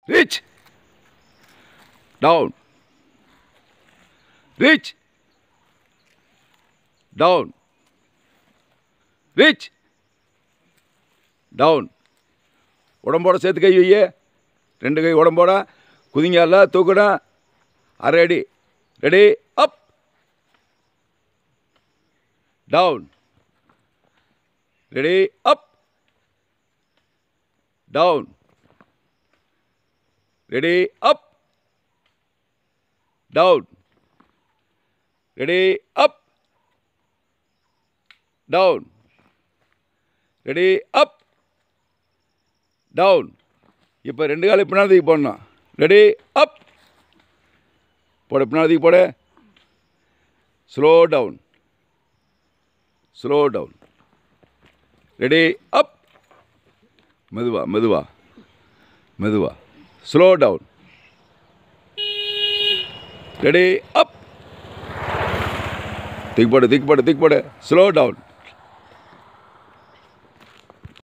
Reach. Down. Reach. Down. Reach. Down. உடம்போட சேர்த்து கை வையே ரெண்டு கை உடம்போட குதிங்கால தூக்குடா அரை அடி ready up down ready up down ready up down ready up down ready up down இப்போ ரெண்டு காலை பின்னாடி தூக்கி போடணும் ரெடி அப் போட பின்னாடி தூக்கி போட slow down slow down ready up மெதுவா மெதுவா மெதுவா ஸ்லோ டவுன் ரெடி அப் தூக்கி போடு தூக்கி போடு தூக்கி போடு ஸ்லோ டவுன்